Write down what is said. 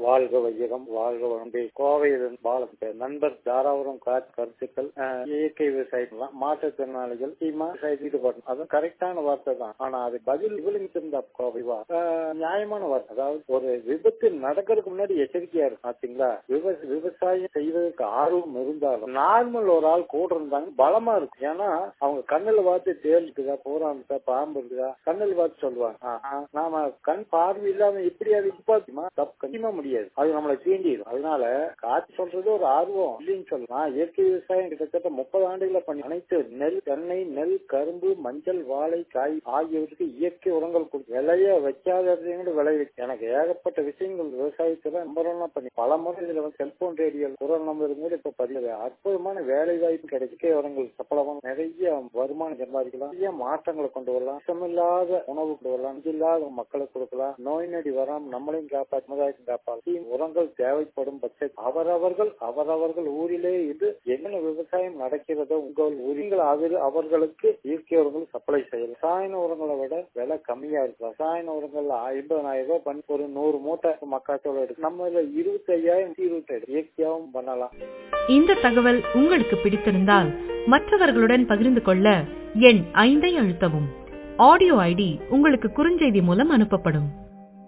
வாழ்க வையகம் வாழ்க வளம்பே கோவையிலிருந்து பாலம் பேர் நண்பர் தாராபுரம் காற்று கருத்துக்கள் அஹ், இயற்கை விவசாயம் மாற்றுத்திறனாளிகள் தீமா விவசாயத்தில் ஈடுபடணும் அதுவும் கரெக்டான வார்த்தை தான் ஆனா அது பதில் இவளுங்க இருந்தா கோவைவா அஹ், நியாயமான வார்த்தை அதாவது ஒரு விபத்து நடக்கிறதுக்கு முன்னாடி எச்சரிக்கையா இருக்கும் பாத்தீங்களா விவச- விவசாயம் செய்வதற்கு ஆர்வம் இருந்தாலும் நார்மல் ஒரு ஆள் கூட இருந்தாங்க பலமா இருக்கும் ஏன்னா அவங்க கண்ணுல பார்த்து தேல் இருக்குதா பூரான் இருக்கா பாம்பு இருக்குதா கண்ணுல பார்த்து சொல்லுவாங்க ஆஹா, நாம கண் பார்வை இல்லாம எப்படி அது பாத்துமா தப்பு கண்டிப்பா முடியாது அது நம்மளை தீண்டிடும் அதனால காத்து சொல்றது ஒரு ஆர்வம் இல்லைன்னு சொல்லலாம் இயற்கை விவசாயம் கிட்டத்தட்ட முப்பது ஆண்டுகளை பண்ணி அனைத்து நெல் தென்னை நெல் கரும்பு மஞ்சள் வாழை காய் ஆகியவற்றுக்கு இயற்கை உரங்கள் கொடுத்து விளைய வைக்காத கூட விளைவிக்கும் எனக்கு ஏகப்பட்ட விஷயங்கள் விவசாயத்துல நம்பர் ஒன்னா பண்ணி பல முறை இதுல வந்து செல்போன் ரேடியோ குரல் நம்பர் கூட இப்ப பதிவு அற்புதமான வேலை வாய்ப்பு கிடைக்கும் இயற்கை உரங்கள் சப்பளமான நிறைய வருமானம் சம்பாதிக்கலாம் நிறைய மாற்றங்களை கொண்டு வரலாம் விஷமில்லாத உணவு கொண்டு வரலாம் இல்லாத மக்களுக்கு கொடுக்கலாம் நோய் நொடி வராம நம்மளையும் காப்பா சமுதாயத்தையும் காப்பாற்றி உரங்கள் தேவைப்படும் பட்சத்தில் அவரவர்கள் அவரவர்கள் ஊரிலே இது என்ன விவசாயம் நடக்கிறதோ உங்கள் ஊரில் அவர் அவர்களுக்கு இயற்கை உரங்கள் சப்ளை செய்யலாம் ரசாயன உரங்களை விட விலை கம்மியா இருக்கு ரசாயன உரங்கள் ஐம்பதாயிரம் ரூபாய் பண்ணி ஒரு நூறு மூட்டை மக்காச்சோளம் எடுக்கும் நம்ம இதுல இருபத்தி ஐயாயிரம் இருபத்தி இயற்கையாவும் பண்ணலாம் இந்த தகவல் உங்களுக்கு பிடித்திருந்தால் மற்றவர்களுடன் பகிர்ந்து கொள்ள எண் ஐந்தை அழுத்தவும் ஆடியோ ஐடி உங்களுக்கு குறுஞ்செய்தி மூலம் அனுப்பப்படும்